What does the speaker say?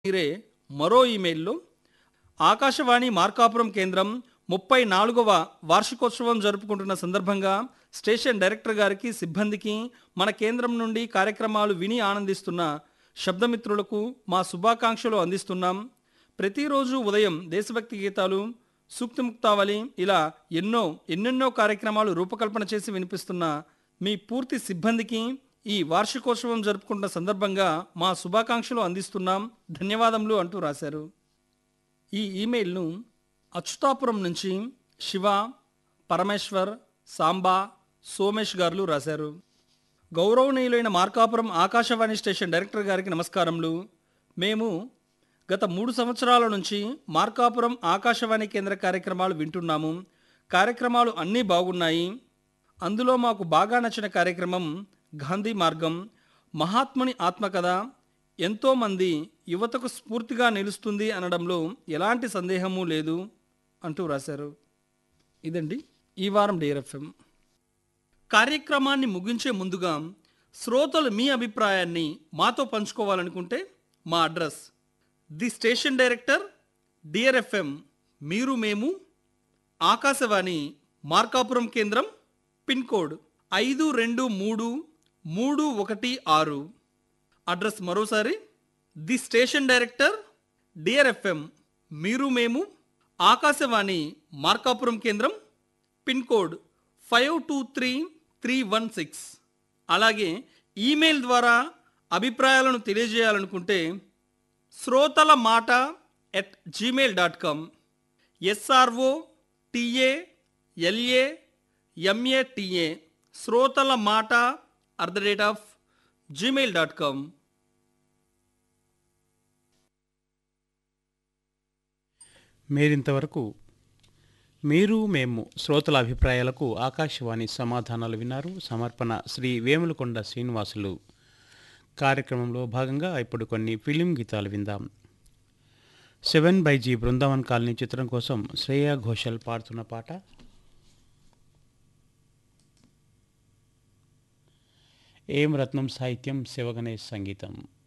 మీరే మరో ఇమెయిల్లో ఆకాశవాణి మార్కాపురం కేంద్రం ముప్పై నాలుగవ వార్షికోత్సవం జరుపుకుంటున్న సందర్భంగా స్టేషన్ డైరెక్టర్ గారికి సిబ్బందికి మన కేంద్రం నుండి కార్యక్రమాలు విని ఆనందిస్తున్న శబ్దమిత్రులకు మా శుభాకాంక్షలు అందిస్తున్నాం ప్రతిరోజు ఉదయం దేశభక్తి గీతాలు సూక్తి ముక్తావళి ఇలా ఎన్నో ఎన్నెన్నో కార్యక్రమాలు రూపకల్పన చేసి వినిపిస్తున్న మీ పూర్తి సిబ్బందికి ఈ వార్షికోత్సవం జరుపుకుంటున్న సందర్భంగా మా శుభాకాంక్షలు అందిస్తున్నాం ధన్యవాదములు అంటూ రాశారు ఈ ఈమెయిల్ను అచ్యుతాపురం నుంచి శివ పరమేశ్వర్ సాంబా సోమేష్ గారు రాశారు గౌరవనీయులైన మార్కాపురం ఆకాశవాణి స్టేషన్ డైరెక్టర్ గారికి నమస్కారములు మేము గత మూడు సంవత్సరాల నుంచి మార్కాపురం ఆకాశవాణి కేంద్ర కార్యక్రమాలు వింటున్నాము కార్యక్రమాలు అన్నీ బాగున్నాయి అందులో మాకు బాగా నచ్చిన కార్యక్రమం గాంధీ మార్గం మహాత్ముని ఆత్మకథ ఎంతోమంది యువతకు స్ఫూర్తిగా నిలుస్తుంది అనడంలో ఎలాంటి సందేహము లేదు అంటూ రాశారు ఇదండి ఈ వారం డిఆర్ఎఫ్ఎం కార్యక్రమాన్ని ముగించే ముందుగా శ్రోతలు మీ అభిప్రాయాన్ని మాతో పంచుకోవాలనుకుంటే మా address the station director DRFM మీరు మేము ఆకాశవాణి మార్కాపురం కేంద్రం పిన్ కోడ్ ఐదు రెండు మూడు మూడు ఒకటి ఆరు అడ్రస్ మరోసారి ది స్టేషన్ డైరెక్టర్ డిఆర్ఎఫ్ఎం మీరు మేము ఆకాశవాణి మార్కాపురం కేంద్రం pin code five two three three one six అలాగే ఈమెయిల్ ద్వారా అభిప్రాయాలను తెలియజేయాలనుకుంటే శ్రోతల మాట at gmail dot com S R O T A L A M A T A శ్రోతల మాట at the rate of gmail dot com మీరింతవరకు మీరు మేము శ్రోతల అభిప్రాయాలకు ఆకాశవాణి సమాధానాలు విన్నారు సమర్పణ శ్రీ వేములకొండ శ్రీనివాసులు కార్యక్రమంలో భాగంగా ఇప్పుడు కొన్ని ఫిలిం గీతాలు విందాం seven by G Brindavan colony చిత్రం కోసం శ్రేయా ఘోషల్ పాడుతున్న పాట ఏం రత్నం సాహిత్యం శివగణేష్ సంగీతం